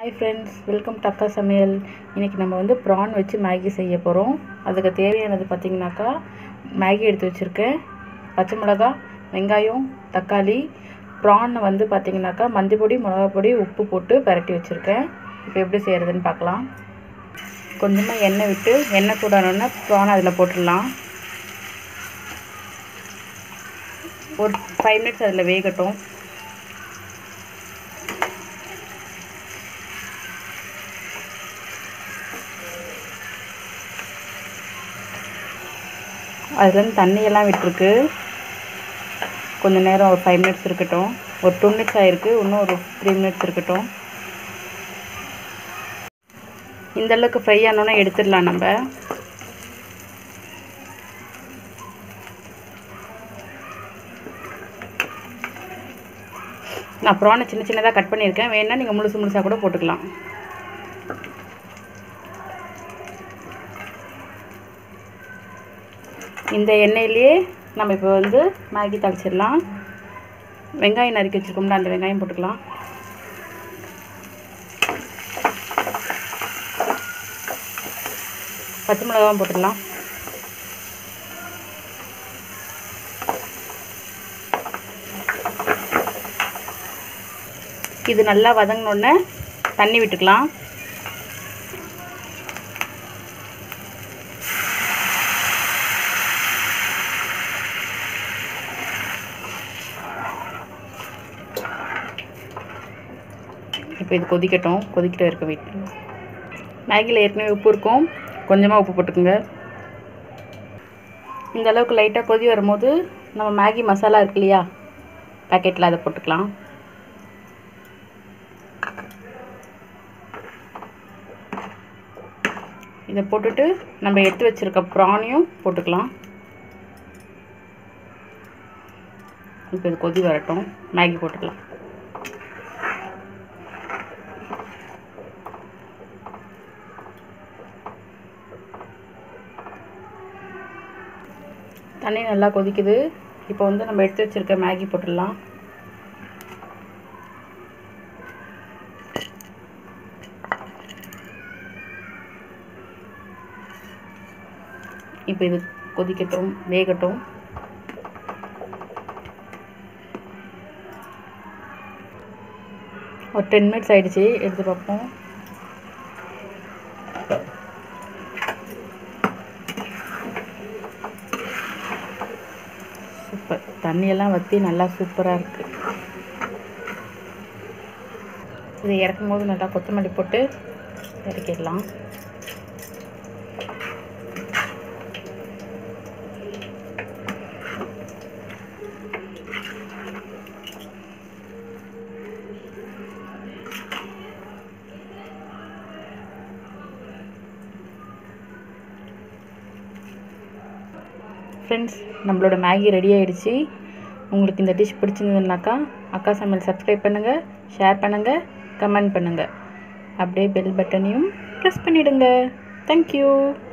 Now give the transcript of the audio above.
hi friends welcome to அக்கா சமையல் இன்றைக்கி நம்ம வந்து ப்ரான் வச்சு மேகி செய்ய போகிறோம் அதுக்கு தேவையானது பார்த்திங்கனாக்கா மேகி எடுத்து வச்சுருக்கேன் பச்சை மிளகா வெங்காயம் தக்காளி ப்ரான் வந்து பார்த்திங்கனாக்கா மஞ்சள் பொடி மிளகா பொடி உப்பு போட்டு பரட்டி வச்சுருக்கேன் இப்போ எப்படி செய்கிறதுன்னு பார்க்கலாம் கொஞ்சமாக எண்ணெய் விட்டு எண்ணெய் சூடானோன்னா ப்ரான் அதில் போட்டுடலாம் ஒரு ஃபைவ் மினிட்ஸ் அதில் வேகட்டும் அதுலேருந்து தண்ணியெல்லாம் விட்டுருக்கு கொஞ்சம் நேரம் ஒரு ஃபைவ் மினிட்ஸ் இருக்கட்டும் ஒரு டூ மினிட்ஸ் ஆகிருக்கு இன்னும் ஒரு த்ரீ மினிட்ஸ் இருக்கட்டும் இந்த அளவுக்கு ஃப்ரை ஆனோன்னா எடுத்துடலாம் நம்ம நான் ப்ரானை சின்ன சின்னதாக கட் பண்ணியிருக்கேன் வேணால் நீங்கள் முழுசு முழுசாக கூட போட்டுக்கலாம் இந்த எண்ணெயிலேயே நம்ம இப்போ வந்து மேகி தாளிச்சிடலாம் வெங்காயம் நறுக்கி வச்சுருக்கோம்ல அந்த வெங்காயம் போட்டுக்கலாம் பச்சை மிளகாவும் போட்டுடலாம் இது நல்லா வதங்கினோடனே தண்ணி விட்டுக்கலாம் இப்போ இது கொதிக்கட்டும் கொதிக்கிட்டு இருக்க வெயிட் மேகியில் ஏற்கனவே உப்பு இருக்கும் கொஞ்சமாக உப்பு போட்டுக்கோங்க இந்த அளவுக்கு லைட்டாக கொதி வரும்போது நம்ம மேகி மசாலா இருக்கு இல்லையா பேக்கெட்டில் அதை போட்டுக்கலாம் இதை போட்டுட்டு நம்ம எடுத்து வச்சுருக்க ப்ரானையும் போட்டுக்கலாம் இப்போ இது கொதி வரட்டும் மேகி போட்டுக்கலாம் தண்ணி நல்லா கொதிக்குது இப்போ வந்து நம்ம எடுத்து வச்சுருக்க மேகி போட்டுடலாம் இப்போ இது கொதிக்கட்டும் வேகட்டும் ஒரு டென் மினிட்ஸ் ஆகிடுச்சி எடுத்து பார்ப்போம் சூப்பர் தண்ணியெல்லாம் வற்றி நல்லா சூப்பராக இருக்குது இதை இறக்கும் போது நல்லா கொத்தமல்லி போட்டு இறக்கிடலாம் ஃப்ரெண்ட்ஸ் நம்மளோட மேகி ரெடி ஆகிடுச்சு உங்களுக்கு இந்த டிஷ் பிடிச்சிருந்ததுனாக்கா அக்கா சமையல் சப்ஸ்கிரைப் பண்ணுங்கள் ஷேர் பண்ணுங்கள் கமெண்ட் பண்ணுங்கள் அப்படியே பெல் பட்டனையும் ப்ரெஸ் பண்ணிவிடுங்க தேங்க்யூ